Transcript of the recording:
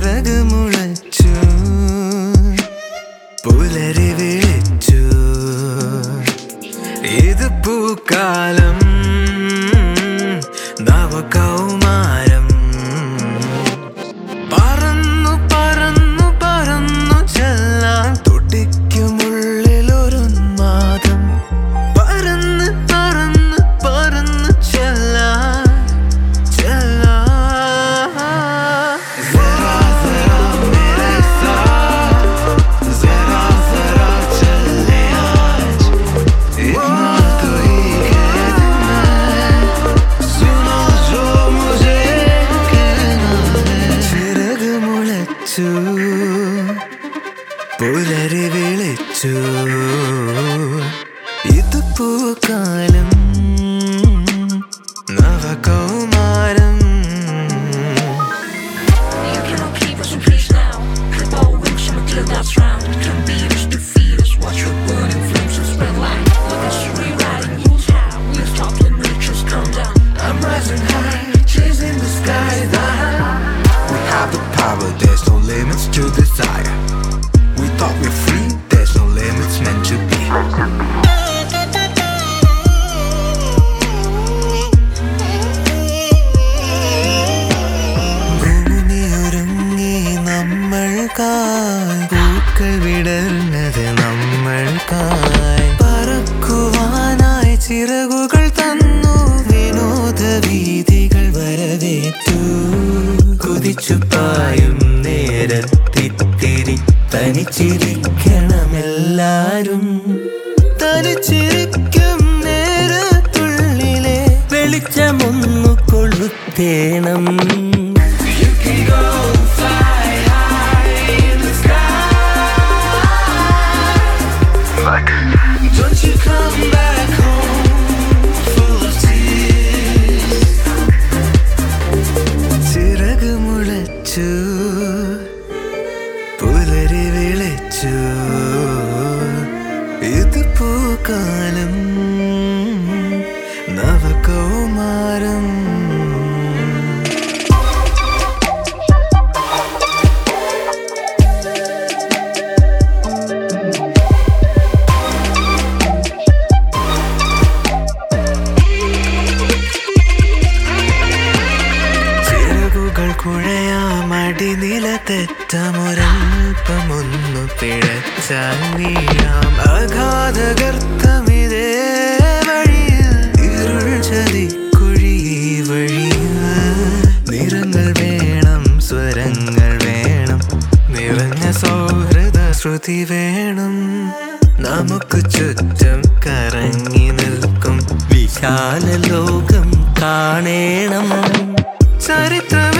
ചിറക് മുളച്ചു പുലരി വിളിച്ചു ഇത് പൂക്കാലം നവകൗമാരം പറന്നു പറന്നു പറന്നു ചെല്ലാൻ തുടിക്കുമുള്ളിലൊരു മാതം പറന്ന് പറന്ന് പറന്ന് ചെല്ലാൻ ചെല്ലാൻ Zara zara mere saath Zara zara चले आज इतना तो ही कैद में सुनो जो मुझे कहना है ചിറക് മുളച്ചു പുലരി വിളിച്ചു ഇത് പൂക്കാലം നവകൗമാരം You cannot keep us in peace now. The bow wings from a clear that's round. Can beat us, defeat us, watch your burning flames and spread light. Look at us rewriting rules how we'll stop the nature's come down. I'm rising high, chasing the sky. We have the power, there's no limits to desire. We thought we're free, there's no limits meant to be. ഭൂമി ഒരുങ്ങി നമ്മൾക്കായി പൂക്കൾ വിടർന്നത് നമ്മൾക്കായി പറക്കുവാനായി ചിറകുകൾ തന്നു വിനോദ വീതികൾ വരവേറ്റു കുതിച്ചു പായും നേരത്തിത്തിരി തനിച്ചിരിക്കണമെല്ലാരും തനിച്ചിരിക്കും നേരത്തുള്ളിലെ വെളിച്ചമൊന്നു കൊളുത്തേണം You can go fly high in the sky. Don't you come back home full of tears. ചിറക് മുളച്ചു പുലരി വിളിച്ചു ഇത് പൂക്കാലം നവകൗമാരം ചിറകുകൾ കുഴയാമടി നില തെറ്റമൊരൽപ്പമൊന്നു പിഴച്ചാൽ വീഴാം അഗാധഗർത്തമിതേ വഴിയിൽ ഇരുൾ ചതിക്കുഴി വഴിയിൽ നിറങ്ങൾ വേണം സ്വരങ്ങൾ വേണം നിറഞ്ഞ സൗഹൃദ ശ്രുതി വേണം നമുക്ക് ചുറ്റും കറങ്ങി നിൽക്കും വിശാല ലോകം കാണേണം ചരിത്രം